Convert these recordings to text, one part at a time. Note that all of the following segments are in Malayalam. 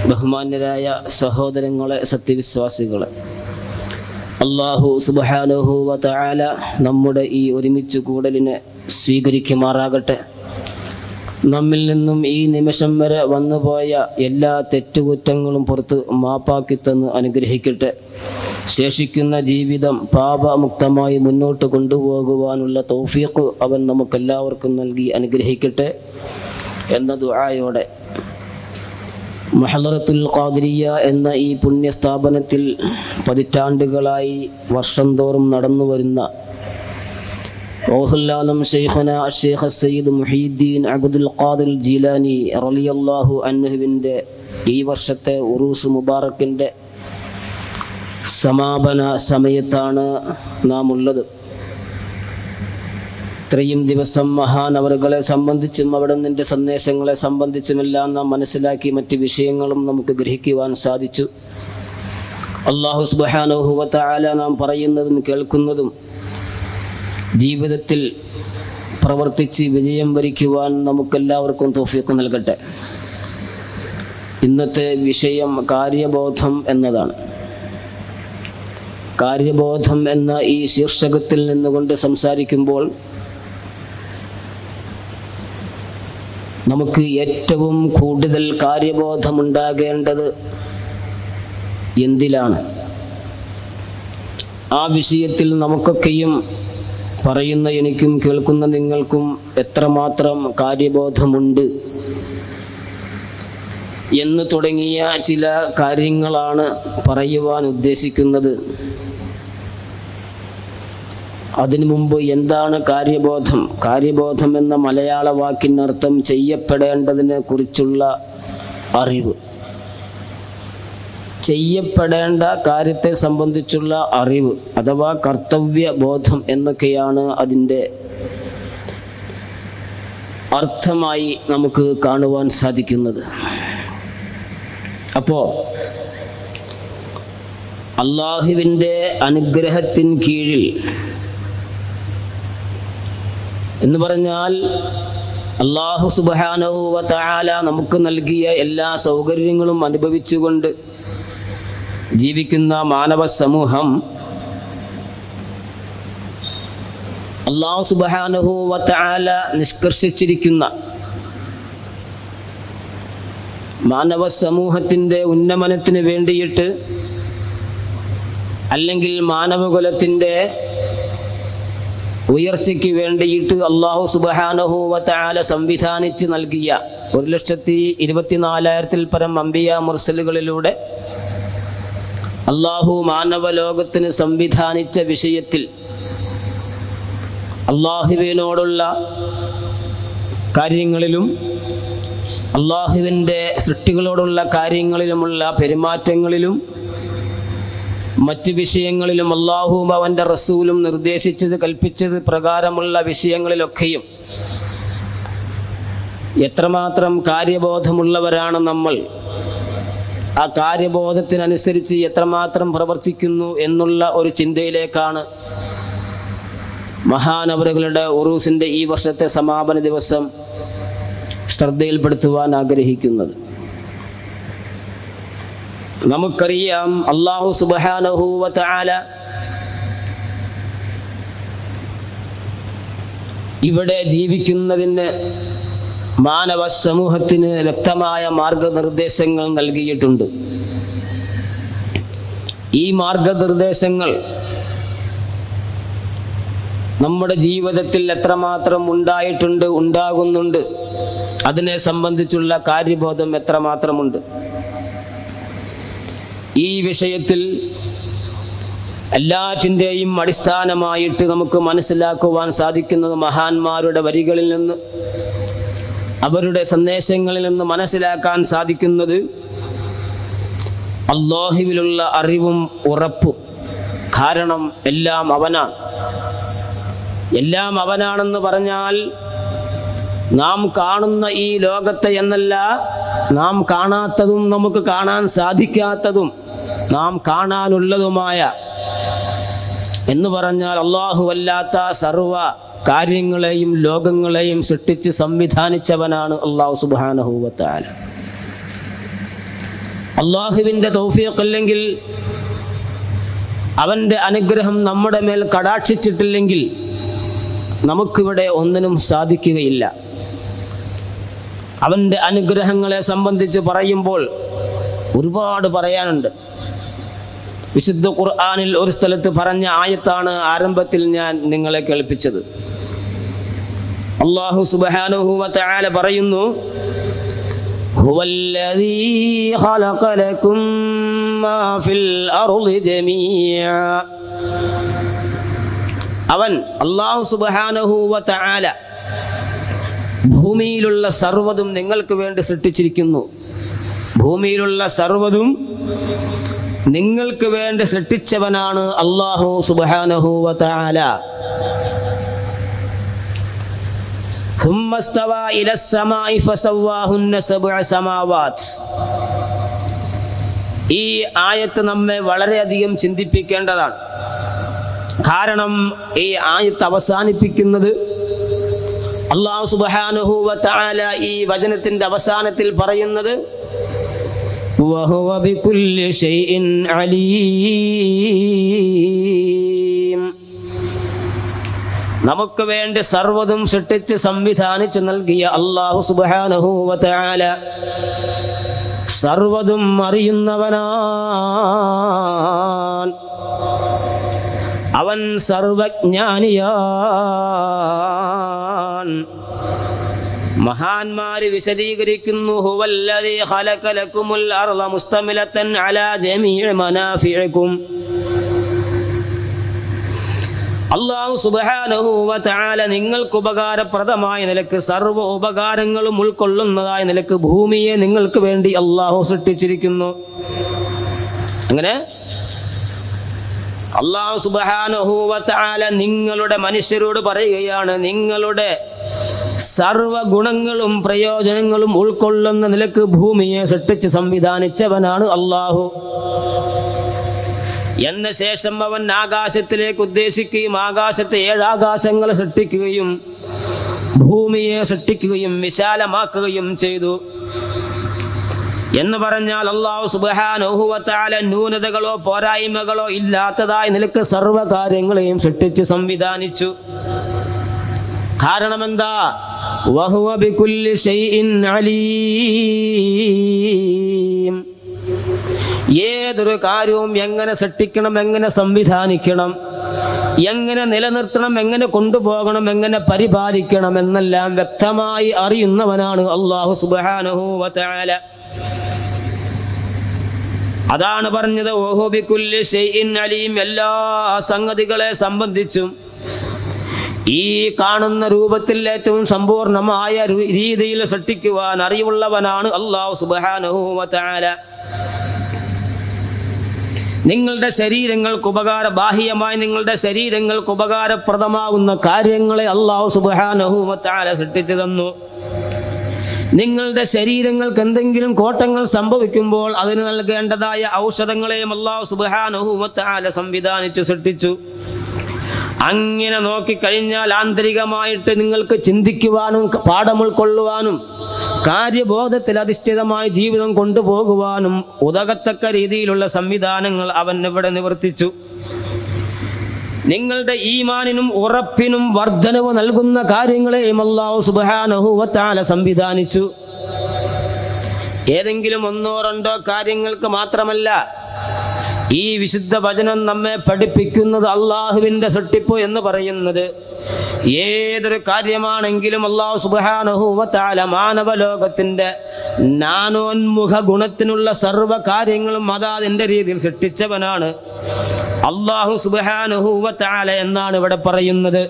ബഹുമാന്യരായ സഹോദരങ്ങളെ സത്യവിശ്വാസികളെ അള്ളാഹു സുബാനുഹുവ തആല നമ്മുടെ ഈ ഒരുമിച്ച് കൂടലിനെ സ്വീകരിക്കുമാറാകട്ടെ നമ്മിൽ നിന്നും ഈ നിമിഷം വരെ വന്നുപോയ എല്ലാ തെറ്റുകുറ്റങ്ങളും പുറത്ത് മാപ്പാക്കി തന്ന് അനുഗ്രഹിക്കട്ടെ ശേഷിക്കുന്ന ജീവിതം പാപമുക്തമായി മുന്നോട്ട് കൊണ്ടുപോകുവാനുള്ള തൗഫീഖ് അവൻ നമുക്കെല്ലാവർക്കും നൽകി അനുഗ്രഹിക്കട്ടെ എന്ന ദുആയോടെ മഹലറത്തുൽ ഖാദിരിയ എന്ന ഈ പുണ്യ സ്ഥാപനത്തിൽ പതിറ്റാണ്ടുകളായി വർഷം തോറും നടന്നു വരുന്ന ഓസുല്ലാലം ഷെയ്ഖന ഷെയ്ഖ് സയ്യിദ് മുഹീദ്ദീൻ അബ്ദുൽ ഖാദിർ ജീലാനി റളിയല്ലാഹു അൻഹുവിൻ്റെ ഈ വർഷത്തെ ഉറൂസ് മുബാറക്കിൻ്റെ സമാപന സമയത്താണ് നാം ഉള്ളത് ഇത്രയും ദിവസം മഹാനവറുകളെ സംബന്ധിച്ചും അവിടെ നിന്റെ സന്ദേശങ്ങളെ സംബന്ധിച്ചുമെല്ലാം നാം മനസ്സിലാക്കി മറ്റ് വിഷയങ്ങളും നമുക്ക് ഗ്രഹിക്കുവാൻ സാധിച്ചു അള്ളാഹു സുബാനോഹുവത്ത ആല നാം പറയുന്നതും കേൾക്കുന്നതും ജീവിതത്തിൽ പ്രവർത്തിച്ച് വിജയം വരിക്കുവാൻ നമുക്കെല്ലാവർക്കും തോഫിയൊക്കെ നൽകട്ടെ ഇന്നത്തെ വിഷയം കാര്യബോധം എന്നതാണ് കാര്യബോധം എന്ന ഈ ശീർഷകത്തിൽ നിന്നുകൊണ്ട് സംസാരിക്കുമ്പോൾ നമുക്ക് ഏറ്റവും കൂടുതൽ കാര്യബോധമുണ്ടാകേണ്ടത് എന്തിലാണ് ആ വിഷയത്തിൽ നമുക്കൊക്കെയും പറയുന്ന എനിക്കും കേൾക്കുന്ന നിങ്ങൾക്കും എത്രമാത്രം കാര്യബോധമുണ്ട് എന്ന് തുടങ്ങിയ ചില കാര്യങ്ങളാണ് പറയുവാൻ ഉദ്ദേശിക്കുന്നത് അതിനു മുമ്പ് എന്താണ് കാര്യബോധം കാര്യബോധം എന്ന മലയാള വാക്കിനർത്ഥം ചെയ്യപ്പെടേണ്ടതിനെ കുറിച്ചുള്ള അറിവ് ചെയ്യപ്പെടേണ്ട കാര്യത്തെ സംബന്ധിച്ചുള്ള അറിവ് അഥവാ കർത്തവ്യ ബോധം എന്നൊക്കെയാണ് അതിൻ്റെ അർത്ഥമായി നമുക്ക് കാണുവാൻ സാധിക്കുന്നത് അപ്പോ അള്ളാഹുവിൻ്റെ അനുഗ്രഹത്തിൻ കീഴിൽ എന്ന് പറഞ്ഞാൽ അള്ളാഹു സുബാനഹുവ തആല നമുക്ക് നൽകിയ എല്ലാ സൗകര്യങ്ങളും അനുഭവിച്ചുകൊണ്ട് ജീവിക്കുന്ന മാനവ സമൂഹം അള്ളാഹു സുബാനഹുവ തആല നിഷ്കർഷിച്ചിരിക്കുന്ന മാനവ സമൂഹത്തിൻ്റെ ഉന്നമനത്തിന് വേണ്ടിയിട്ട് അല്ലെങ്കിൽ മാനവകുലത്തിൻ്റെ ഉയർച്ചയ്ക്ക് വേണ്ടിയിട്ട് അള്ളാഹു സുബഹാനഹുവല സംവിധാനിച്ച് നൽകിയ ഒരു ലക്ഷത്തി ഇരുപത്തിനാലായിരത്തിൽ പരം അമ്പിയ മുർസലുകളിലൂടെ അള്ളാഹു മാനവ ലോകത്തിന് സംവിധാനിച്ച വിഷയത്തിൽ അള്ളാഹുവിനോടുള്ള കാര്യങ്ങളിലും അള്ളാഹുവിൻ്റെ സൃഷ്ടികളോടുള്ള കാര്യങ്ങളിലുമുള്ള പെരുമാറ്റങ്ങളിലും മറ്റ് വിഷയങ്ങളിലും അള്ളാഹുവും അവൻ്റെ റസൂലും നിർദ്ദേശിച്ചത് കൽപ്പിച്ചത് പ്രകാരമുള്ള വിഷയങ്ങളിലൊക്കെയും എത്രമാത്രം കാര്യബോധമുള്ളവരാണ് നമ്മൾ ആ കാര്യബോധത്തിനനുസരിച്ച് എത്രമാത്രം പ്രവർത്തിക്കുന്നു എന്നുള്ള ഒരു ചിന്തയിലേക്കാണ് മഹാനവറുകളുടെ ഉറൂസിൻ്റെ ഈ വർഷത്തെ സമാപന ദിവസം ശ്രദ്ധയിൽപ്പെടുത്തുവാൻ ആഗ്രഹിക്കുന്നത് നമുക്കറിയാം അള്ളാഹു സുബാനഹൂവ തആല ഇവിടെ ജീവിക്കുന്നതിന് മാനവ സമൂഹത്തിന് വ്യക്തമായ മാർഗനിർദ്ദേശങ്ങൾ നൽകിയിട്ടുണ്ട് ഈ മാർഗനിർദ്ദേശങ്ങൾ നമ്മുടെ ജീവിതത്തിൽ എത്രമാത്രം ഉണ്ടായിട്ടുണ്ട് ഉണ്ടാകുന്നുണ്ട് അതിനെ സംബന്ധിച്ചുള്ള കാര്യബോധം എത്രമാത്രമുണ്ട് ഈ വിഷയത്തിൽ എല്ലാറ്റിൻ്റെയും അടിസ്ഥാനമായിട്ട് നമുക്ക് മനസ്സിലാക്കുവാൻ സാധിക്കുന്നത് മഹാന്മാരുടെ വരികളിൽ നിന്ന് അവരുടെ സന്ദേശങ്ങളിൽ നിന്ന് മനസ്സിലാക്കാൻ സാധിക്കുന്നത് അള്ളാഹുവിലുള്ള അറിവും ഉറപ്പും കാരണം എല്ലാം അവനാണ് എല്ലാം അവനാണെന്ന് പറഞ്ഞാൽ നാം കാണുന്ന ഈ ലോകത്തെ എന്നല്ല നാം കാണാത്തതും നമുക്ക് കാണാൻ സാധിക്കാത്തതും നാം കാണാനുള്ളതുമായ എന്ന് പറഞ്ഞാൽ അല്ലാത്ത സർവ കാര്യങ്ങളെയും ലോകങ്ങളെയും സൃഷ്ടിച്ച് സംവിധാനിച്ചവനാണ് അള്ളാഹു സുബാനഹൂവത്താൽ അള്ളാഹുവിൻ്റെ തൗഫീഖല്ലെങ്കിൽ അവൻ്റെ അനുഗ്രഹം നമ്മുടെ മേൽ കടാക്ഷിച്ചിട്ടില്ലെങ്കിൽ നമുക്കിവിടെ ഒന്നിനും സാധിക്കുകയില്ല അവൻ്റെ അനുഗ്രഹങ്ങളെ സംബന്ധിച്ച് പറയുമ്പോൾ ഒരുപാട് പറയാനുണ്ട് വിശുദ്ധ ഖുർആാനിൽ ഒരു സ്ഥലത്ത് പറഞ്ഞ ആയത്താണ് ആരംഭത്തിൽ ഞാൻ നിങ്ങളെ കേൾപ്പിച്ചത് അള്ളാഹു സുബാനുഹൂവല പറയുന്നു هو الذي خلق لكم ما في الأرض جميعا അവൻ അള്ളാഹു സുബാനഹൂവ തആല ഭൂമിയിലുള്ള സർവ്വതും നിങ്ങൾക്ക് വേണ്ടി സൃഷ്ടിച്ചിരിക്കുന്നു ഭൂമിയിലുള്ള സർവ്വതും നിങ്ങൾക്ക് വേണ്ടി സൃഷ്ടിച്ചവനാണ് അള്ളാഹു സുബാനഹൂവ തആല ثم استوى إلى السماء فسواهن سبع سماوات ഈ ആയത്ത് നമ്മെ വളരെയധികം ചിന്തിപ്പിക്കേണ്ടതാണ് കാരണം ഈ ആയത്ത് അവസാനിപ്പിക്കുന്നത് അള്ളാഹു സുബാനുഹൂവ തആല ഈ വചനത്തിന്റെ അവസാനത്തിൽ പറയുന്നത് وهو بكل شيء عليم നമുക്ക് വേണ്ടി സർവ്വതും സൃഷ്ടിച്ച് സംവിധാനിച്ചു നൽകിയ അള്ളാഹു സുബാനഹൂവ തആല സർവ്വതും അറിയുന്നവനാൻ അവൻ സർവജ്ഞാനിയാൻ മഹാന്മാര് വിശദീകരിക്കുന്നു ഹുവല്ലദീ ഖലഖ ലക്കുമുൽ അർള മുസ്തമിലത്തൻ അലാ ജമീഇ മനാഫിഇകും അള്ളാഹു സുബാനഹു വതആല നിങ്ങൾക്ക് ഉപകാരപ്രദമായ നിലക്ക് സർവ്വ ഉപകാരങ്ങളും ഉൾക്കൊള്ളുന്നതായ നിലക്ക് ഭൂമിയെ നിങ്ങൾക്ക് വേണ്ടി അള്ളാഹു സൃഷ്ടിച്ചിരിക്കുന്നു അങ്ങനെ അള്ളാഹു സുബാനഹു വതആല നിങ്ങളുടെ മനുഷ്യരോട് പറയുകയാണ് നിങ്ങളുടെ സർവ ഗുണങ്ങളും പ്രയോജനങ്ങളും ഉൾക്കൊള്ളുന്ന നിലക്ക് ഭൂമിയെ സൃഷ്ടിച്ച് സംവിധാനിച്ചവനാണ് അള്ളാഹു എന്ന ശേഷം അവൻ ആകാശത്തിലേക്ക് ഉദ്ദേശിക്കുകയും ആകാശത്തെ ഏഴാകാശങ്ങൾ സൃഷ്ടിക്കുകയും ഭൂമിയെ സൃഷ്ടിക്കുകയും വിശാലമാക്കുകയും ചെയ്തു എന്ന് പറഞ്ഞാൽ അള്ളാഹു സുബാനുഹുവത്താല ന്യൂനതകളോ പോരായ്മകളോ ഇല്ലാത്തതായ നിലക്ക് സർവ്വകാര്യങ്ങളെയും സൃഷ്ടിച്ച് സംവിധാനിച്ചു കാരണം എന്താ വഹുവ ബികുല്ലി ഷൈഇൻ അലീം ഏതൊരു കാര്യവും എങ്ങനെ സൃഷ്ടിക്കണം എങ്ങനെ സംവിധാനിക്കണം എങ്ങനെ നിലനിർത്തണം എങ്ങനെ കൊണ്ടുപോകണം എങ്ങനെ പരിപാലിക്കണം എന്നെല്ലാം വ്യക്തമായി അറിയുന്നവനാണ് അള്ളാഹു സുബാനഹു വതആല അതാണ് പറഞ്ഞത് ഓഹോ ബികുല്ലി ഷൈഇൻ അലീം എല്ലാ സംഗതികളെ സംബന്ധിച്ചും ഈ കാണുന്ന രൂപത്തിൽ ഏറ്റവും സമ്പൂർണമായ രു- രീതിയിൽ സൃഷ്ടിക്കുവാൻ അറിവുള്ളവനാണ് അള്ളാഹു സുബാനഹു വതആല നിങ്ങളുടെ ശരീരങ്ങൾക്ക് ഉപകാര ബാഹ്യമായി നിങ്ങളുടെ ശരീരങ്ങൾക്ക് ഉപകാരപ്രദമാകുന്ന കാര്യങ്ങളെ അള്ളാഹു സുബാനഹുമത്താല സൃഷ്ടിച്ചു തന്നു നിങ്ങളുടെ ശരീരങ്ങൾക്ക് എന്തെങ്കിലും കോട്ടങ്ങൾ സംഭവിക്കുമ്പോൾ അതിന് നൽകേണ്ടതായ ഔഷധങ്ങളെയും അള്ളാഹു സുബാനഹുമത്താല സംവിധാനിച്ചു സൃഷ്ടിച്ചു അങ്ങനെ നോക്കിക്കഴിഞ്ഞാൽ ആന്തരികമായിട്ട് നിങ്ങൾക്ക് ചിന്തിക്കുവാനും പാഠം ഉൾക്കൊള്ളുവാനും കാര്യബോധത്തിൽ അധിഷ്ഠിതമായ ജീവിതം കൊണ്ടുപോകുവാനും ഉതകത്തക്ക രീതിയിലുള്ള സംവിധാനങ്ങൾ അവൻ ഇവിടെ നിവർത്തിച്ചു നിങ്ങളുടെ ഈമാനിനും ഉറപ്പിനും വർധനവ് നൽകുന്ന കാര്യങ്ങളെയും അള്ളാഹു സുബാനഹുവത്താല സംവിധാനിച്ചു ഏതെങ്കിലും ഒന്നോ രണ്ടോ കാര്യങ്ങൾക്ക് മാത്രമല്ല ഈ വിശുദ്ധ വചനം നമ്മെ പഠിപ്പിക്കുന്നത് അള്ളാഹുവിൻ്റെ സൃഷ്ടിപ്പ് എന്ന് പറയുന്നത് ഏതൊരു കാര്യമാണെങ്കിലും അള്ളാഹു സുബാനഹുവത്താല മാനവ ലോകത്തിൻ്റെ നാനോന്മുഖ ഗുണത്തിനുള്ള സർവ്വ കാര്യങ്ങളും അതാതിൻ്റെ രീതിയിൽ സൃഷ്ടിച്ചവനാണ് അള്ളാഹു സുബാനഹുവത്താല എന്നാണ് ഇവിടെ പറയുന്നത്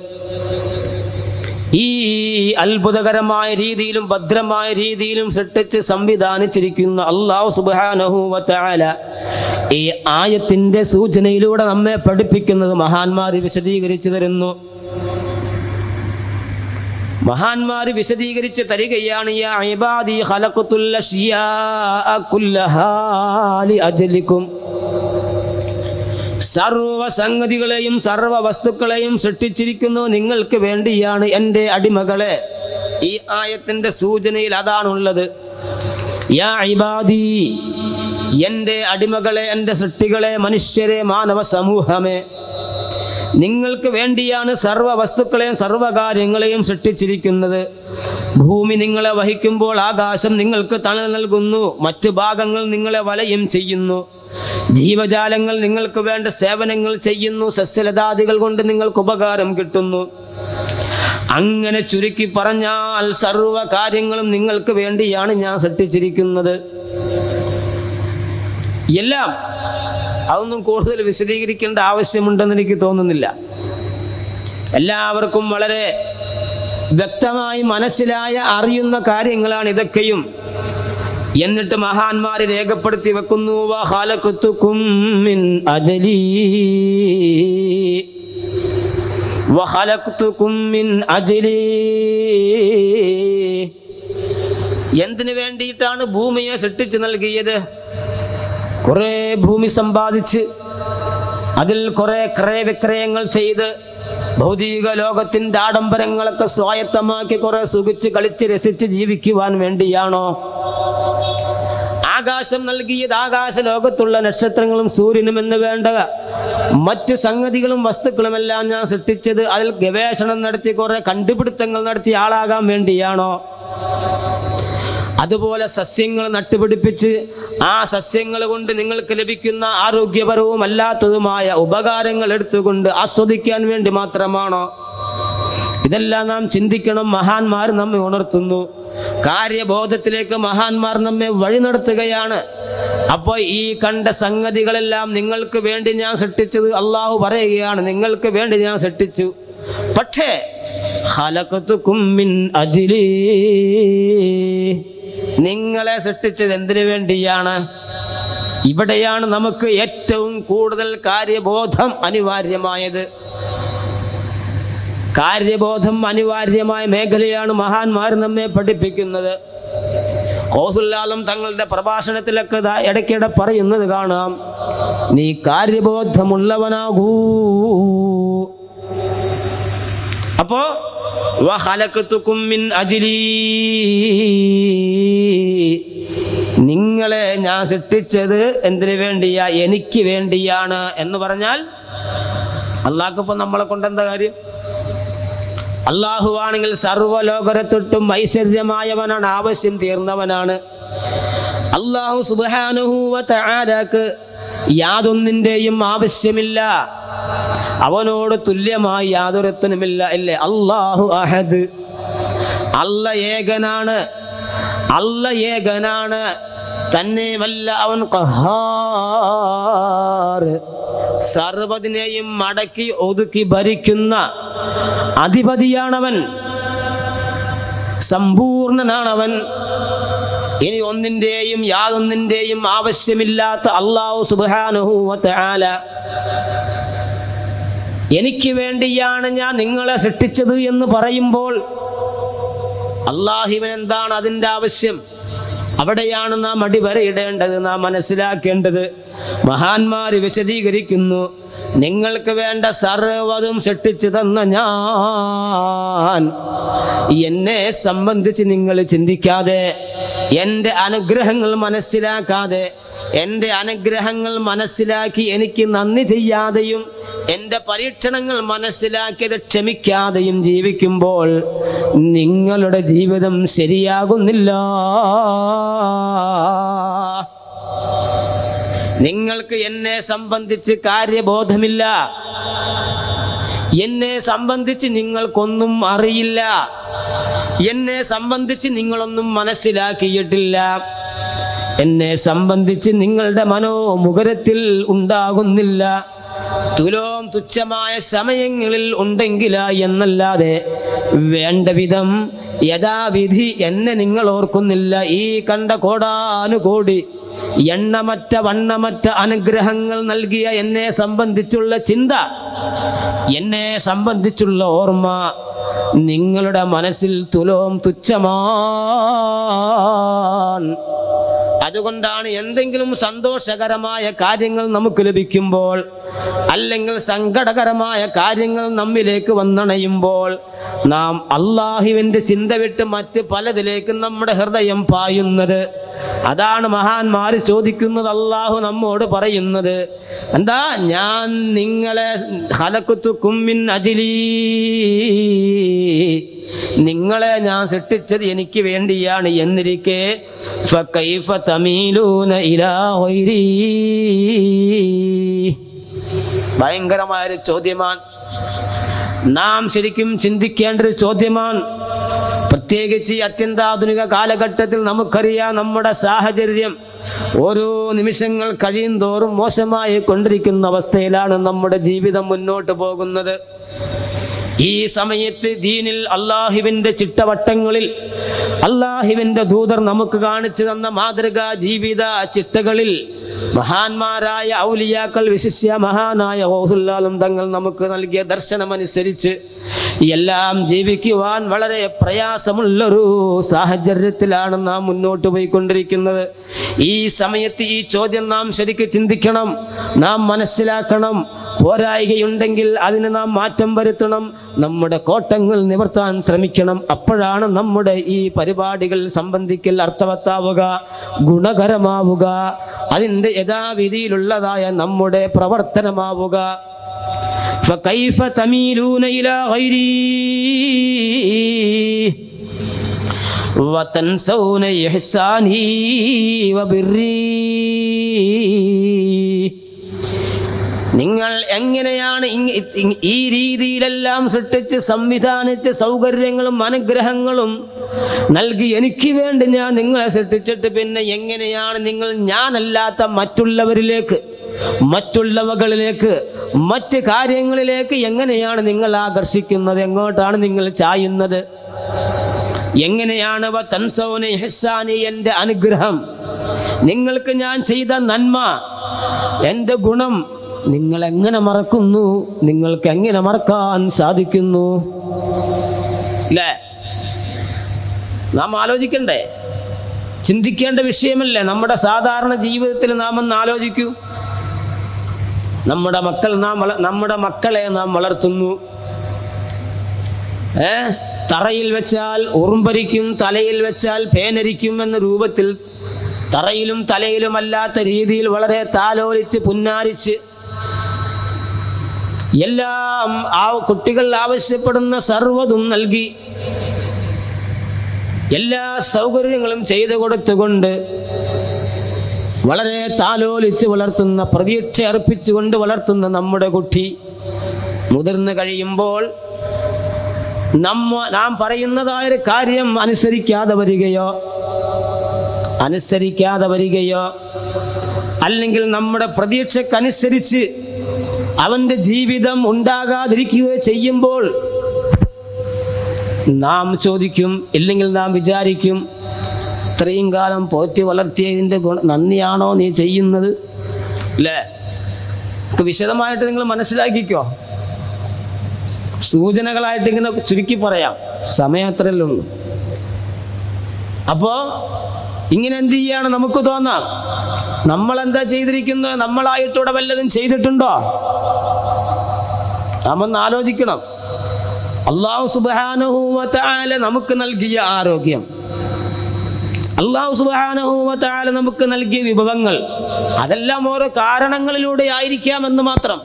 ഈ അത്ഭുതകരമായ രീതിയിലും ഭദ്രമായ രീതിയിലും സൃഷ്ടിച്ച് സംവിധാനിച്ചിരിക്കുന്ന അള്ളാഹു സുബാനഹുവത്താല ഈ ആയത്തിന്റെ സൂചനയിലൂടെ നമ്മെ പഠിപ്പിക്കുന്നത് മഹാന്മാർ വിശദീകരിച്ചു തരുന്നു മഹാന്മാർ വിശദീകരിച്ച് തരികയാണ് യാ ഇബാദി ഖലഖത്തുൽ അഷ്യാഅ കുല്ലഹാ ലി അജലിക്കും സർവ സംഗതികളെയും സർവ വസ്തുക്കളെയും സൃഷ്ടിച്ചിരിക്കുന്നു നിങ്ങൾക്ക് വേണ്ടിയാണ് എൻ്റെ അടിമകളെ ഈ ആയത്തിന്റെ സൂചനയിൽ അതാണുള്ളത് യാ ഇബാദി എൻ്റെ അടിമകളെ എൻ്റെ സൃഷ്ടികളെ മനുഷ്യരെ മാനവ സമൂഹമേ നിങ്ങൾക്ക് വേണ്ടിയാണ് സർവ്വ വസ്തുക്കളെയും സർവ്വകാര്യങ്ങളെയും സൃഷ്ടിച്ചിരിക്കുന്നത് ഭൂമി നിങ്ങളെ വഹിക്കുമ്പോൾ ആകാശം നിങ്ങൾക്ക് തണൽ നൽകുന്നു മറ്റു ഭാഗങ്ങൾ നിങ്ങളെ വലയം ചെയ്യുന്നു ജീവജാലങ്ങൾ നിങ്ങൾക്ക് വേണ്ട സേവനങ്ങൾ ചെയ്യുന്നു സസ്യലതാദികൾ കൊണ്ട് നിങ്ങൾക്ക് ഉപകാരം കിട്ടുന്നു അങ്ങനെ ചുരുക്കി പറഞ്ഞാൽ സർവ്വ കാര്യങ്ങളും നിങ്ങൾക്ക് വേണ്ടിയാണ് ഞാൻ സൃഷ്ടിച്ചിരിക്കുന്നത് എല്ലാം അതൊന്നും കൂടുതൽ വിശദീകരിക്കേണ്ട ആവശ്യമുണ്ടെന്ന് എനിക്ക് തോന്നുന്നില്ല എല്ലാവർക്കും വളരെ വ്യക്തമായി മനസ്സിലായ അറിയുന്ന കാര്യങ്ങളാണ് ഇതൊക്കെയും എന്നിട്ട് മഹാന്മാര് രേഖപ്പെടുത്തി വെക്കുന്നു വഖലഖ്തുക്കും മിൻ അജലി വഖലഖ്തുക്കും മിൻ അജലി എന്തിനു വേണ്ടിയിട്ടാണ് ഭൂമിയെ സൃഷ്ടിച്ചു നൽകിയത് കുറെ ഭൂമി സമ്പാദിച്ച് അതിൽ കുറെ ക്രയവിക്രയങ്ങൾ ചെയ്ത് ഭൗതിക ലോകത്തിന്റെ ആഡംബരങ്ങളൊക്കെ സ്വായത്തമാക്കി കുറെ സുഖിച്ച് കളിച്ച് രസിച്ച് ജീവിക്കുവാൻ വേണ്ടിയാണോ ആകാശം നൽകിയത് ആകാശ ലോകത്തുള്ള നക്ഷത്രങ്ങളും സൂര്യനും എന്ന് വേണ്ട മറ്റു സംഗതികളും വസ്തുക്കളുമെല്ലാം ഞാൻ സൃഷ്ടിച്ചത് അതിൽ ഗവേഷണം നടത്തി കുറെ കണ്ടുപിടുത്തങ്ങൾ നടത്തിയ ആളാകാൻ വേണ്ടിയാണോ അതുപോലെ സസ്യങ്ങൾ നട്ടുപിടിപ്പിച്ച് ആ സസ്യങ്ങൾ കൊണ്ട് നിങ്ങൾക്ക് ലഭിക്കുന്ന ആരോഗ്യപരവും അല്ലാത്തതുമായ ഉപകാരങ്ങൾ എടുത്തുകൊണ്ട് ആസ്വദിക്കാൻ വേണ്ടി മാത്രമാണോ ഇതെല്ലാം നാം ചിന്തിക്കണം മഹാന്മാർ നമ്മെ ഉണർത്തുന്നു കാര്യബോധത്തിലേക്ക് മഹാന്മാർ നമ്മെ വഴി നടത്തുകയാണ് അപ്പോൾ ഈ കണ്ട സംഗതികളെല്ലാം നിങ്ങൾക്ക് വേണ്ടി ഞാൻ സൃഷ്ടിച്ചത് അള്ളാഹു പറയുകയാണ് നിങ്ങൾക്ക് വേണ്ടി ഞാൻ സൃഷ്ടിച്ചു പക്ഷേ ഖലഖതുകും മിൻ അജ്ലി നിങ്ങളെ സൃഷ്ടിച്ചത് എന്തിനു വേണ്ടിയാണ് ഇവിടെയാണ് നമുക്ക് ഏറ്റവും കൂടുതൽ കാര്യബോധം അനിവാര്യമായത് കാര്യബോധം അനിവാര്യമായ മേഖലയാണ് മഹാന്മാർ നമ്മെ പഠിപ്പിക്കുന്നത് ഹോസുല്ലാലം തങ്ങളുടെ പ്രഭാഷണത്തിലൊക്കെ ദാ ഇടയ്ക്കിടെ പറയുന്നത് കാണാം നീ കാര്യബോധമുള്ളവനാകൂ അപ്പോ വഖലഖ്തുകും മിൻ അജ്ലി നിങ്ങളെ ഞാൻ സൃഷ്ടിച്ചത് എന്തിനു വേണ്ടിയാ എനിക്ക് വേണ്ടിയാണ് എന്ന് പറഞ്ഞാൽ അള്ളാഹ്ക്കിപ്പോ നമ്മളെ കൊണ്ട് എന്താ കാര്യം അള്ളാഹു ആണെങ്കിൽ സർവ്വലോകരത്തൊട്ടും ഐശ്വര്യമായവനാണ് ആവശ്യം തീർന്നവനാണ് അള്ളാഹു സുബാനുഹൂവത്താരാക്ക് യാതൊന്നിൻ്റെയും ആവശ്യമില്ല അവനോട് തുല്യമായി യാതൊരുത്തനുമില്ല അല്ലേ അള്ളാഹു അഹദ് അല്ല ഏകനാണ് അല്ല ഏകനാണ് തന്നെയുമല്ല അവൻ ഖഹാർ സർവതിനെയും മടക്കി ഒതുക്കി ഭരിക്കുന്ന അധിപതിയാണവൻ സമ്പൂർണനാണവൻ ഇനി ഒന്നിൻ്റെയും യാതൊന്നിൻ്റെയും ആവശ്യമില്ലാത്ത അള്ളാഹു സുബാനുഹൂവല എനിക്ക് വേണ്ടിയാണ് ഞാൻ നിങ്ങളെ സൃഷ്ടിച്ചത് എന്ന് പറയുമ്പോൾ അള്ളാഹിവൻ എന്താണ് അതിൻ്റെ ആവശ്യം അവിടെയാണ് നാം അടിവരയിടേണ്ടത് നാം മനസ്സിലാക്കേണ്ടത് മഹാന്മാർ വിശദീകരിക്കുന്നു നിങ്ങൾക്ക് വേണ്ട സർവ്വതും സൃഷ്ടിച്ചു തന്ന ഞാൻ എന്നെ സംബന്ധിച്ച് നിങ്ങൾ ചിന്തിക്കാതെ എൻ്റെ അനുഗ്രഹങ്ങൾ മനസ്സിലാക്കാതെ എൻ്റെ അനുഗ്രഹങ്ങൾ മനസ്സിലാക്കി എനിക്ക് നന്ദി ചെയ്യാതെയും എൻ്റെ പരീക്ഷണങ്ങൾ മനസ്സിലാക്കിയത് ക്ഷമിക്കാതെയും ജീവിക്കുമ്പോൾ നിങ്ങളുടെ ജീവിതം ശരിയാകുന്നില്ല നിങ്ങൾക്ക് എന്നെ സംബന്ധിച്ച് കാര്യബോധമില്ല എന്നെ സംബന്ധിച്ച് നിങ്ങൾക്കൊന്നും അറിയില്ല എന്നെ സംബന്ധിച്ച് നിങ്ങളൊന്നും മനസ്സിലാക്കിയിട്ടില്ല എന്നെ സംബന്ധിച്ച് നിങ്ങളുടെ മനോമുഖരത്തിൽ ഉണ്ടാകുന്നില്ല തുലോം തുച്ഛമായ സമയങ്ങളിൽ ഉണ്ടെങ്കില എന്നല്ലാതെ വേണ്ട വിധം യഥാവിധി എന്നെ നിങ്ങൾ ഓർക്കുന്നില്ല ഈ കണ്ട കോടാനുകോടി എണ്ണമറ്റ വണ്ണമറ്റ അനുഗ്രഹങ്ങൾ നൽകിയ എന്നെ സംബന്ധിച്ചുള്ള ചിന്ത എന്നെ സംബന്ധിച്ചുള്ള ഓർമ്മ നിങ്ങളുടെ മനസ്സിൽ തുലോം തുച്ഛമാണ് അതുകൊണ്ടാണ് എന്തെങ്കിലും സന്തോഷകരമായ കാര്യങ്ങൾ നമുക്ക് ലഭിക്കുമ്പോൾ അല്ലെങ്കിൽ സങ്കടകരമായ കാര്യങ്ങൾ നമ്മിലേക്ക് വന്നണയുമ്പോൾ നാം അള്ളാഹുവിൻ്റെ ചിന്ത വിട്ട് മറ്റ് പലതിലേക്കും നമ്മുടെ ഹൃദയം പായുന്നത് അതാണ് മഹാന്മാർ ചോദിക്കുന്നത് അള്ളാഹു നമ്മോട് പറയുന്നത് എന്താ ഞാൻ നിങ്ങളെ ഹലക്കുത്തു കുമ്മിൻ അജിലീ നിങ്ങളെ ഞാൻ സൃഷ്ടിച്ചത് എനിക്ക് വേണ്ടിയാണ് എന്നിരിക്കെ ഫകൈഫ തമീലൂന ഇലാ ഗൈരീ. ഭയങ്കരമായൊരു ചോദ്യമാണ് നാം ശരിക്കും ചിന്തിക്കേണ്ട ഒരു ചോദ്യമാണ് പ്രത്യേകിച്ച് ഈ അത്യന്താധുനിക കാലഘട്ടത്തിൽ നമുക്കറിയാം നമ്മുടെ സാഹചര്യം ഓരോ നിമിഷങ്ങൾ കഴിയും തോറും മോശമായി കൊണ്ടിരിക്കുന്ന അവസ്ഥയിലാണ് നമ്മുടെ ജീവിതം മുന്നോട്ട് പോകുന്നത് ഈ സമയത്ത് ദീനിൽ അള്ളാഹുവിൻ്റെ ചിട്ടവട്ടങ്ങളിൽ അള്ളാഹുവിൻ്റെ ദൂതർ നമുക്ക് കാണിച്ചു തന്ന മാതൃകാ ജീവിത ചിട്ടകളിൽ മഹാന്മാരായ ഔലിയാക്കൾ വിശിഷ്യ മഹാനായ ഓസുല്ലാലും തങ്ങൾ നമുക്ക് നൽകിയ ദർശനമനുസരിച്ച് എല്ലാം ജീവിക്കുവാൻ വളരെ പ്രയാസമുള്ളൊരു സാഹചര്യത്തിലാണ് നാം മുന്നോട്ട് പോയിക്കൊണ്ടിരിക്കുന്നത് ഈ സമയത്ത് ഈ ചോദ്യം നാം ശരിക്ക് ചിന്തിക്കണം നാം മനസ്സിലാക്കണം പോരായികയുണ്ടെങ്കിൽ അതിന് നാം മാറ്റം വരുത്തണം നമ്മുടെ കോട്ടങ്ങൾ നിവർത്താൻ ശ്രമിക്കണം അപ്പോഴാണ് നമ്മുടെ ഈ പരിപാടികൾ സംബന്ധിക്കൽ അർത്ഥവത്താവുക ഗുണകരമാവുക അതിൻ്റെ യഥാവിധിയിലുള്ളതായ നമ്മുടെ പ്രവർത്തനമാവുക فكيف تميلون إلى غيري وتنسون إحساني وبري നിങ്ങൾ എങ്ങനെയാണ് ഇങ് ഇങ് ഈ രീതിയിലെല്ലാം സൃഷ്ടിച്ച് സംവിധാനിച്ച് സൗകര്യങ്ങളും അനുഗ്രഹങ്ങളും നൽകി എനിക്ക് വേണ്ടി ഞാൻ നിങ്ങളെ സൃഷ്ടിച്ചിട്ട് പിന്നെ എങ്ങനെയാണ് നിങ്ങൾ ഞാനല്ലാത്ത മറ്റുള്ളവരിലേക്ക് മറ്റുള്ളവകളിലേക്ക് മറ്റ് കാര്യങ്ങളിലേക്ക് എങ്ങനെയാണ് നിങ്ങൾ ആകർഷിക്കുന്നത് എങ്ങോട്ടാണ് നിങ്ങൾ ചായുന്നത് എങ്ങനെയാണ് വ തൻസൗന ഇഹ്സാനി എൻ്റെ അനുഗ്രഹം നിങ്ങൾക്ക് ഞാൻ ചെയ്ത നന്മ എൻ്റെ ഗുണം നിങ്ങൾ എങ്ങനെ മറക്കുന്നു നിങ്ങൾക്ക് എങ്ങനെ മറക്കാൻ സാധിക്കുന്നു അല്ലേ നാം ആലോചിക്കണ്ടേ ചിന്തിക്കേണ്ട വിഷയമല്ലേ നമ്മുടെ സാധാരണ ജീവിതത്തിൽ നാം ഒന്ന് ആലോചിക്കൂ നമ്മുടെ മക്കൾ നാം വള നമ്മുടെ മക്കളെ നാം വളർത്തുന്നു ഏ തറയിൽ വെച്ചാൽ ഉറുമ്പരിക്കും തലയിൽ വെച്ചാൽ പേനരിക്കും എന്ന രൂപത്തിൽ തറയിലും തലയിലും അല്ലാത്ത രീതിയിൽ വളരെ താലോലിച്ച് പുന്നാരിച്ച് എല്ലാം ആ കുട്ടികൾ ആവശ്യപ്പെടുന്ന സർവ്വതും നൽകി എല്ലാ സൗകര്യങ്ങളും ചെയ്തു കൊടുത്തുകൊണ്ട് വളരെ താലോലിച്ച് വളർത്തുന്ന പ്രതീക്ഷ അർപ്പിച്ചുകൊണ്ട് വളർത്തുന്ന നമ്മുടെ കുട്ടി മുതിർന്നു കഴിയുമ്പോൾ നമ്മ നാം പറയുന്നതായ ഒരു കാര്യം അനുസരിക്കാതെ വരികയോ അനുസരിക്കാതെ വരികയോ അല്ലെങ്കിൽ നമ്മുടെ പ്രതീക്ഷക്കനുസരിച്ച് അവൻ്റെ ജീവിതം ഉണ്ടാകാതിരിക്കുകയോ ചെയ്യുമ്പോൾ നാം ചോദിക്കും ഇല്ലെങ്കിൽ നാം വിചാരിക്കും ഇത്രയും കാലം പോറ്റി വളർത്തിയതിൻ്റെ ഗുണ നന്ദിയാണോ നീ ചെയ്യുന്നത് അല്ലേ ഒക്കെ വിശദമായിട്ട് നിങ്ങൾ മനസ്സിലാക്കിക്കോ സൂചനകളായിട്ട് ഇങ്ങനെ ചുരുക്കി പറയാം സമയം അത്രയല്ലേ ഉള്ളൂ അപ്പോൾ ഇങ്ങനെ എന്ത് ചെയ്യാണ് നമുക്ക് തോന്നാം നമ്മൾ എന്താ ചെയ്തിരിക്കുന്നത് നമ്മളായിട്ടൂടെ വല്ലതും ചെയ്തിട്ടുണ്ടോ നാം ഒന്ന് ആലോചിക്കണം അള്ളാഹു സുബാനുഭൂവത്താല നമുക്ക് നൽകിയ ആരോഗ്യം അള്ളാഹു സുബാനുഭൂവത്താല നമുക്ക് നൽകിയ വിഭവങ്ങൾ അതെല്ലാം ഓരോ കാരണങ്ങളിലൂടെ ആയിരിക്കാമെന്ന് മാത്രം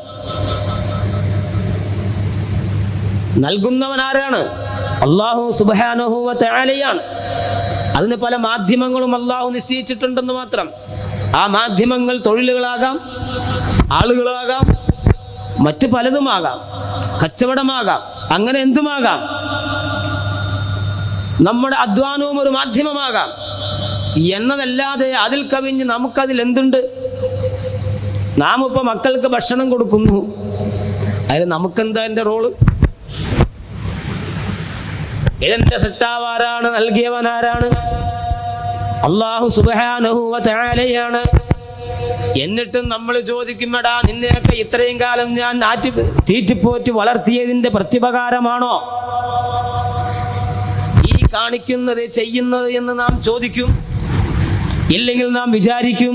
നൽകുന്നവൻ ആരാണ് അള്ളാഹു സുബാനുഭൂവത്താലയാണ് അതിന് പല മാധ്യമങ്ങളും അള്ളാഹു നിശ്ചയിച്ചിട്ടുണ്ടെന്ന് മാത്രം ആ മാധ്യമങ്ങൾ തൊഴിലുകളാകാം ആളുകളാകാം മറ്റു പലതുമാകാം കച്ചവടമാകാം അങ്ങനെ എന്തുമാകാം നമ്മുടെ അധ്വാനവും ഒരു മാധ്യമമാകാം എന്നതല്ലാതെ അതിൽ കവിഞ്ഞ് നമുക്കതിൽ എന്തുണ്ട് നാം ഇപ്പോൾ മക്കൾക്ക് ഭക്ഷണം കൊടുക്കുന്നു അതിൽ നമുക്കെന്താ എൻ്റെ റോള് ഇതെന്റെ സിട്ടാവാരാണ് നൽകിയവനാരാണ് അള്ളാഹു സുബാനഹുവലയാണ് എന്നിട്ടും നമ്മൾ ചോദിക്കുമെടാ നിന്നെയൊക്കെ ഇത്രയും കാലം ഞാൻ ആറ്റി തീറ്റിപ്പോറ്റി വളർത്തിയതിന്റെ പ്രത്യുപകാരമാണോ ഈ കാണിക്കുന്നത് ചെയ്യുന്നത് എന്ന് നാം ചോദിക്കും ഇല്ലെങ്കിൽ നാം വിചാരിക്കും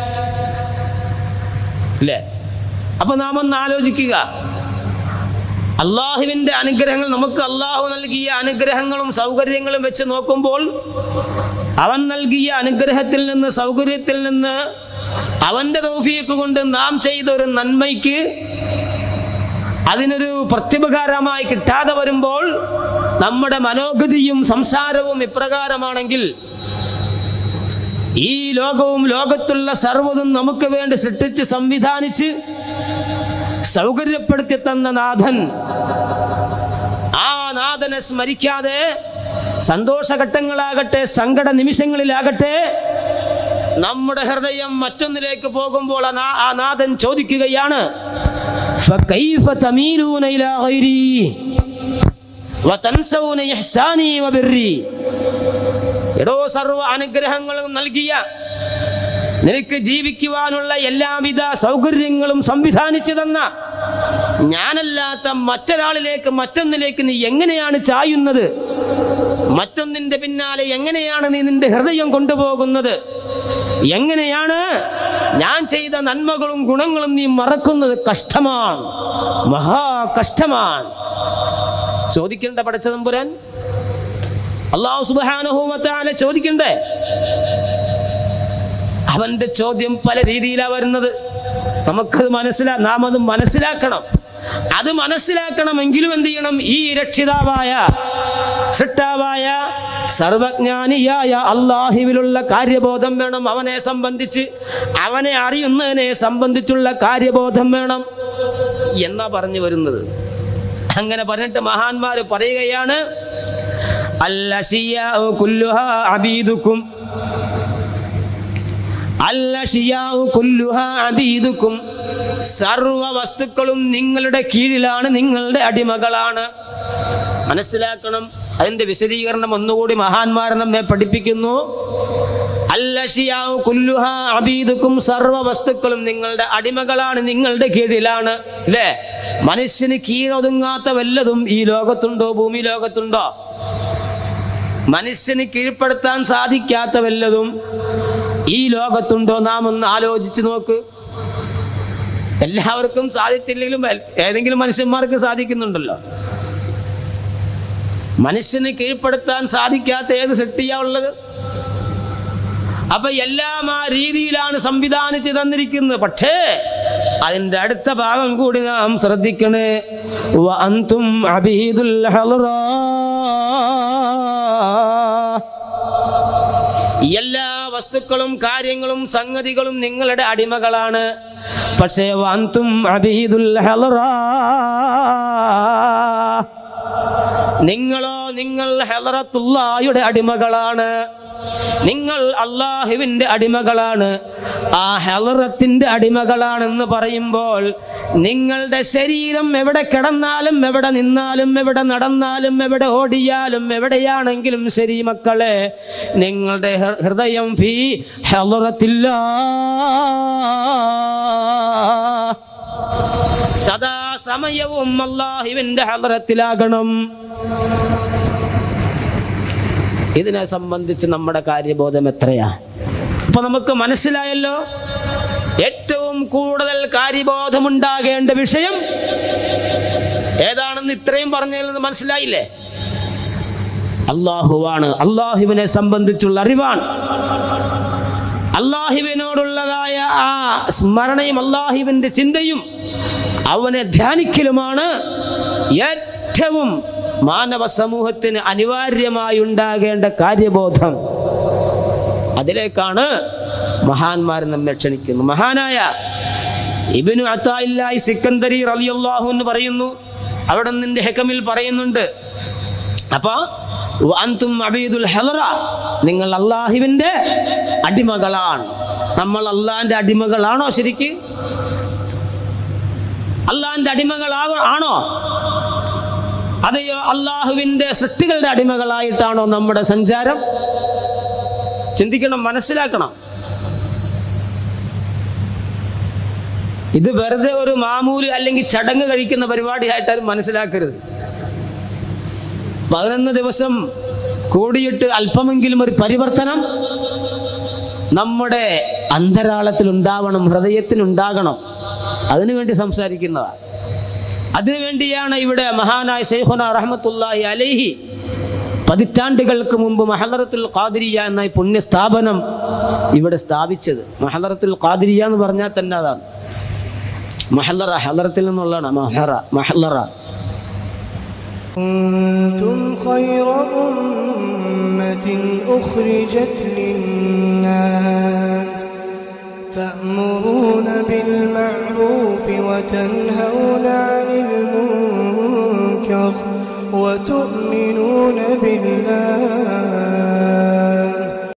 അല്ലേ അപ്പൊ നാം ഒന്ന് ആലോചിക്കുക അള്ളാഹുവിൻ്റെ അനുഗ്രഹങ്ങൾ നമുക്ക് അള്ളാഹു നൽകിയ അനുഗ്രഹങ്ങളും സൗകര്യങ്ങളും വെച്ച് നോക്കുമ്പോൾ അവൻ നൽകിയ അനുഗ്രഹത്തിൽ നിന്ന് സൗകര്യത്തിൽ നിന്ന് അവൻ്റെ തൗഫീക്ക് കൊണ്ട് നാം ചെയ്ത ഒരു നന്മയ്ക്ക് അതിനൊരു പ്രത്യുപകാരമായി കിട്ടാതെ വരുമ്പോൾ നമ്മുടെ മനോഗതിയും സംസാരവും ഇപ്രകാരമാണെങ്കിൽ ഈ ലോകവും ലോകത്തുള്ള സർവ്വതും നമുക്ക് വേണ്ടി സൃഷ്ടിച്ച് സംവിധാനിച്ച് സൗകര്യപ്പെടുത്തി തന്ന നാഥൻ ആ നാഥനെ സ്മരിക്കാതെ സന്തോഷഘട്ടങ്ങളാകട്ടെ സങ്കട നിമിഷങ്ങളിലാകട്ടെ നമ്മുടെ ഹൃദയം മറ്റൊന്നിലേക്ക് പോകുമ്പോൾ ആ നാ- ആ നാഥൻ ചോദിക്കുകയാണ് فكيف تميلون إلى غيري وتنسون إحساني وبري എടോ സർവ അനുഗ്രഹങ്ങളും നൽകിയ നിനക്ക് ജീവിക്കുവാനുള്ള എല്ലാവിധ സൗകര്യങ്ങളും സംവിധാനിച്ചു തന്ന ഞാനല്ലാത്ത മറ്റൊരാളിലേക്ക് മറ്റൊന്നിലേക്ക് നീ എങ്ങനെയാണ് ചായുന്നത് മറ്റൊന്നിന്റെ പിന്നാലെ എങ്ങനെയാണ് നീ നിന്റെ ഹൃദയം കൊണ്ടുപോകുന്നത് എങ്ങനെയാണ് ഞാൻ ചെയ്ത നന്മകളും ഗുണങ്ങളും നീ മറക്കുന്നത് കഷ്ടമാണ് മഹാ കഷ്ടമാണ് ചോദിക്കേണ്ട പടച്ചതമ്പുരാൻ അള്ളാഹു സുബാനുഭവത്താലെ ചോദിക്കണ്ടേ അവന്റെ ചോദ്യം പല രീതിയിലാണ് വരുന്നത് നമുക്കത് മനസ്സിലാ നാം അത് മനസ്സിലാക്കണം അത് മനസ്സിലാക്കണമെങ്കിലും എന്ത് ചെയ്യണം ഈ രക്ഷിതാവായ സൃഷ്ടാവായ സർവജ്ഞാനിയായ അള്ളാഹിവിലുള്ള കാര്യബോധം വേണം അവനെ സംബന്ധിച്ച് അവനെ അറിയുന്നതിനെ സംബന്ധിച്ചുള്ള കാര്യബോധം വേണം എന്നാ പറഞ്ഞു വരുന്നത് അങ്ങനെ പറഞ്ഞിട്ട് മഹാന്മാര് പറയുകയാണ് അല്ലഷിയാ കുല്ലുഹാ അബീദുക്കും അല്ലഷിയാഉ കുല്ലുഹാ അബീദുക്കും സർവ വസ്തുക്കളും നിങ്ങളുടെ കീഴിലാണ് നിങ്ങളുടെ അടിമകളാണ് മനസ്സിലാക്കണം അതിന്റെ വിശദീകരണം ഒന്നുകൂടി മഹാന്മാർ നമ്മെ പഠിപ്പിക്കുന്നു അല്ലഷിയാഉ കുല്ലുഹാ അബീദുക്കും സർവ വസ്തുക്കളും നിങ്ങളുടെ അടിമകളാണ് നിങ്ങളുടെ കീഴിലാണ് അല്ലേ മനുഷ്യന് കീഴൊതുങ്ങാത്ത വല്ലതും ഈ ലോകത്തുണ്ടോ ഭൂമി ലോകത്തുണ്ടോ മനുഷ്യന് കീഴ്പ്പെടുത്താൻ സാധിക്കാത്ത വല്ലതും ഈ ലോകത്തുണ്ടോ നാം ഒന്ന് ആലോചിച്ച് നോക്ക് എല്ലാവർക്കും സാധിച്ചില്ലെങ്കിലും എൽ- ഏതെങ്കിലും മനുഷ്യന്മാർക്ക് സാധിക്കുന്നുണ്ടല്ലോ മനുഷ്യന് കീഴ്പ്പെടുത്താൻ സാധിക്കാത്ത ഏത് സൃഷ്ടിയാ ഉള്ളത് അപ്പൊ എല്ലാം ആ രീതിയിലാണ് സംവിധാനിച്ച് തന്നിരിക്കുന്നത് പക്ഷേ അതിന്റെ അടുത്ത ഭാഗം കൂടി നാം ശ്രദ്ധിക്കണേ വ അന്തും അബീദുൽ ഹളറാ. എല്ലാ വസ്തുക്കളും കാര്യങ്ങളും സംഗതികളും നിങ്ങളുടെ അടിമകളാണ് പക്ഷേ വാന്തും അബീദുൽ ഹളറാ. നിങ്ങളോ നിങ്ങൾ ഹെലറത്തുള്ളായുടെ അടിമകളാണ് നിങ്ങൾ അള്ളാഹുവിൻ്റെ അടിമകളാണ് ആ ഹെലറത്തിൻ്റെ അടിമകളാണെന്ന് പറയുമ്പോൾ നിങ്ങളുടെ ശരീരം എവിടെ കിടന്നാലും എവിടെ നിന്നാലും എവിടെ നടന്നാലും എവിടെ ഓടിയാലും എവിടെയാണെങ്കിലും ശരി മക്കളെ നിങ്ങളുടെ ഹൃ- ഹൃദയം ഫീ ഹെലറത്തില്ല സദാ സമയവും അള്ളാഹുവിന്റെ ഹലറത്തിലാകണം ഇതിനെ സംബന്ധിച്ച് നമ്മുടെ കാര്യബോധം എത്രയാ അപ്പൊ നമുക്ക് മനസ്സിലായല്ലോ ഏറ്റവും കൂടുതൽ കാര്യബോധമുണ്ടാകേണ്ട വിഷയം ഏതാണെന്ന് ഇത്രയും പറഞ്ഞതിൽ മനസ്സിലായില്ലേ അള്ളാഹുവാണ് അള്ളാഹുവിനെ സംബന്ധിച്ചുള്ള അറിവാണ് അള്ളാഹുവിനോടുള്ളതായ ആ സ്മരണയും അള്ളാഹുവിൻ്റെ ചിന്തയും അവനെ ധ്യാനിക്കലുമാണ് ഏറ്റവും മാനവ സമൂഹത്തിന് അനിവാര്യമായി ഉണ്ടാകേണ്ട കാര്യബോധം അതിലേക്കാണ് മഹാന്മാർ നമ്മെ ക്ഷണിക്കുന്നത് മഹാനായ ഇബിനു അത്തായില്ലായി സിക്കന്ദരി റളിയല്ലാഹു എന്ന് പറയുന്നു അവിടെ നിന്റെ ഹെക്കമിൽ പറയുന്നുണ്ട് അപ്പൊ അന്തും അബീദുൽ ഹലറ നിങ്ങൾ അള്ളാഹുവിൻ്റെ അടിമകളാണ് നമ്മൾ അള്ളാഹിൻ്റെ അടിമകളാണോ ശരിക്ക് അള്ളാഹിൻ്റെ അടിമകളാകോ ആണോ അതെയോ അള്ളാഹുവിൻ്റെ സൃഷ്ടികളുടെ അടിമകളായിട്ടാണോ നമ്മുടെ സഞ്ചാരം ചിന്തിക്കണം മനസ്സിലാക്കണം ഇത് വെറുതെ ഒരു മാമൂല് അല്ലെങ്കിൽ ചടങ്ങ് കഴിക്കുന്ന പരിപാടിയായിട്ടാരും മനസ്സിലാക്കരുത് പതിനൊന്ന് ദിവസം കൂടിയിട്ട് അല്പമെങ്കിലും ഒരു പരിവർത്തനം നമ്മുടെ അന്തരാളത്തിൽ ഉണ്ടാവണം ഹൃദയത്തിൽ ഉണ്ടാകണം അതിനുവേണ്ടി സംസാരിക്കുന്നതാണ് അതിനുവേണ്ടിയാണ് ഇവിടെ മഹാനായ ശൈഖുന റഹ്മത്തുല്ലാഹി അലൈഹി പതിറ്റാണ്ടുകൾക്ക് മുമ്പ് മഹലറത്തുൽ ഖാദിരിയ എന്ന ഈ പുണ്യ സ്ഥാപനം ഇവിടെ സ്ഥാപിച്ചത് മഹലറത്തുൽ ഖാദിരിയ എന്ന് പറഞ്ഞാൽ തന്നെ അതാണ് മഹല്ലറ ഹലറത്തിൽ നിന്നുള്ളതാണ് മഹറ മഹല്ലറ كنتم خير أمة أخرجت للناس تأمرون بالمعروف وتنهون عن المنكر وتؤمنون بالله